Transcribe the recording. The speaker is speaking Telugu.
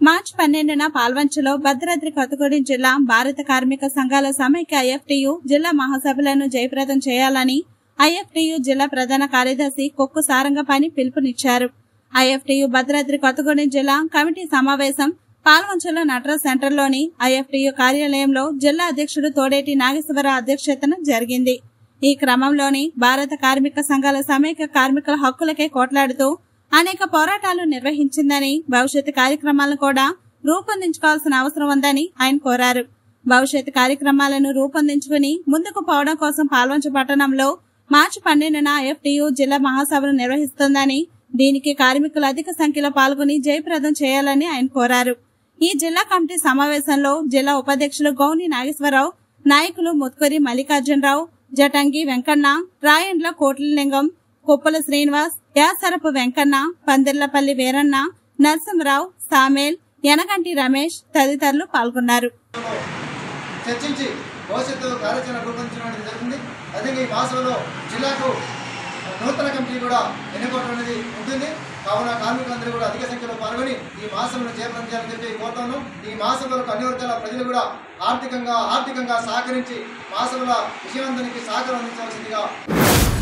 మార్చి పన్నెండున పాల్వంచలో భద్రాద్రి కొత్తగూడెం జిల్లా భారత కార్మిక సంఘాల సమైక్య ఐఎఫ్టియు జిల్లా మహాసభలను జయప్రదం చేయాలని ఐఎఫ్టియు జిల్లా ప్రధాన కార్యదర్శి కొక్కు సారంగపాణి పిలుపునిచ్చారు ఐఎఫ్టియు భద్రాద్రి కొత్తగూడెం జిల్లా కమిటీ సమావేశం పాల్వంచలో నటరాజ్ సెంటర్లోని ఐఎఫ్టియు కార్యాలయంలో జిల్లా అధ్యక్షుడు తోడేటి నాగేశ్వరరావు అధ్యక్షతన జరిగింది ఈ క్రమంలోని భారత కార్మిక సంఘాల సమైక్య కార్మికుల హక్కులకే కోట్లాడుతూ అనేక పోరాటాలు నిర్వహించిందని భవిష్యత్తు కార్యక్రమాలను కూడా రూపొందించుకోవాల్సిన అవసరం ఉందని ఆయన కోరారు భవిష్యత్తు కార్యక్రమాలను రూపొందించుకుని ముందుకు పోవడం కోసం పాల్వంచ పట్టణంలో మార్చి పన్నెండున ఐఎఫ్టియు జిల్లా మహాసభను నిర్వహిస్తుందని దీనికి కార్మికులు అధిక సంఖ్యలో పాల్గొని జయప్రదం చేయాలని ఆయన కోరారు ఈ జిల్లా కమిటీ సమావేశంలో జిల్లా ఉపాధ్యక్షులు గౌని నాగేశ్వరరావు నాయకులు ముత్కూరి మల్లికార్జునరావు జటంగి వెంకన్న రాయండ్ల కోట్లలింగం కుప్పల శ్రీనివాస్ యాసరపు వెంకన్న పందిర్లపల్లి వీరన్న నరసింహరావు సామేల్ యనగంటి రమేష్ తదితరులు పాల్గొన్నారు చర్చించి భవిష్యత్తు కార్యాచరణ రూపొందించడం అనేది జరుగుతుంది అదేవిధంగా ఈ మాసంలో జిల్లాకు నూతన కమిటీ కూడా ఎన్నుకోవడం అనేది ఉంటుంది కావున కార్మికులందరూ కూడా అధిక సంఖ్యలో పాల్గొని ఈ మాసంలో జయప్రదం చేయాలని చెప్పి కోరుతాను ఈ మాసంలో అన్ని వర్గాల ప్రజలు కూడా ఆర్థికంగా ఆర్థికంగా సహకరించి మాసంలో విజయవంతానికి సహకారం అందించవలసిందిగా